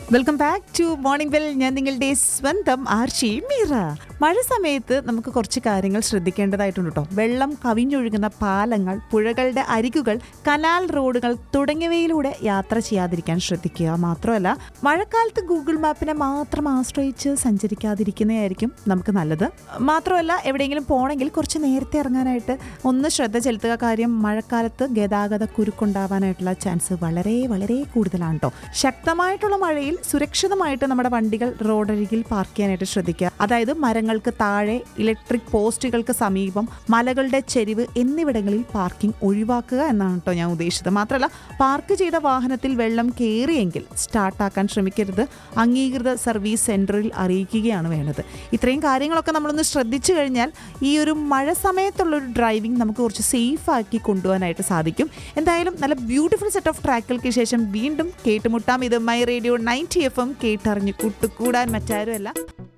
welcome back to morning well ഞാൻ നിങ്ങളുടെ സ്വന്തം ആർച്ചി മീറ മഴ സമയത്ത് നമുക്ക് കുറച്ച് കാര്യങ്ങൾ ശ്രദ്ധിക്കേണ്ടതായിട്ടുണ്ട് കേട്ടോ വെള്ളം കവിഞ്ഞൊഴുകുന്ന പാലങ്ങൾ പുഴകളുടെ അരികുകൾ കനാൽ റോഡുകൾ തുടങ്ങിയവയിലൂടെ യാത്ര ചെയ്യാതിരിക്കാൻ ശ്രദ്ധിക്കുക മാത്രമല്ല മഴക്കാലത്ത് ഗൂഗിൾ മാപ്പിനെ മാത്രം ആശ്രയിച്ച് സഞ്ചരിക്കാതിരിക്കുന്നതായിരിക്കും നമുക്ക് നല്ലത് മാത്രമല്ല എവിടെയെങ്കിലും പോകണമെങ്കിൽ കുറച്ച് നേരത്തെ ഇറങ്ങാനായിട്ട് ഒന്ന് ശ്രദ്ധ ചെലുത്തുക കാര്യം മഴക്കാലത്ത് ഗതാഗത കുരുക്കുണ്ടാവാനായിട്ടുള്ള ചാൻസ് വളരെ വളരെ കൂടുതലാണ് കേട്ടോ ശക്തമായിട്ടുള്ള മഴയിൽ സുരക്ഷിതമായിട്ട് നമ്മുടെ വണ്ടികൾ റോഡരികിൽ പാർക്ക് ചെയ്യാനായിട്ട് ശ്രദ്ധിക്കുക അതായത് മരങ്ങൾക്ക് താഴെ ഇലക്ട്രിക് പോസ്റ്റുകൾക്ക് സമീപം മലകളുടെ ചെരിവ് എന്നിവിടങ്ങളിൽ പാർക്കിംഗ് ഒഴിവാക്കുക എന്നാണ് കേട്ടോ ഞാൻ ഉദ്ദേശിച്ചത് മാത്രമല്ല പാർക്ക് ചെയ്ത വാഹനത്തിൽ വെള്ളം കയറിയെങ്കിൽ സ്റ്റാർട്ടാക്കാൻ ശ്രമിക്കരുത് അംഗീകൃത സർവീസ് സെൻറ്ററിൽ അറിയിക്കുകയാണ് വേണ്ടത് ഇത്രയും കാര്യങ്ങളൊക്കെ നമ്മളൊന്ന് ശ്രദ്ധിച്ചു കഴിഞ്ഞാൽ ഈ ഒരു മഴ സമയത്തുള്ളൊരു ഡ്രൈവിംഗ് നമുക്ക് കുറച്ച് സേഫ് ആക്കി കൊണ്ടുപോകാനായിട്ട് സാധിക്കും എന്തായാലും നല്ല ബ്യൂട്ടിഫുൾ സെറ്റ് ഓഫ് ട്രാക്കുകൾക്ക് ശേഷം വീണ്ടും കേട്ടുമുട്ടാം ഇത് my radio ninety F M കേട്ടറിഞ്ഞ് കൂട്ടുകൂടാൻ മറ്റാരുമല്ല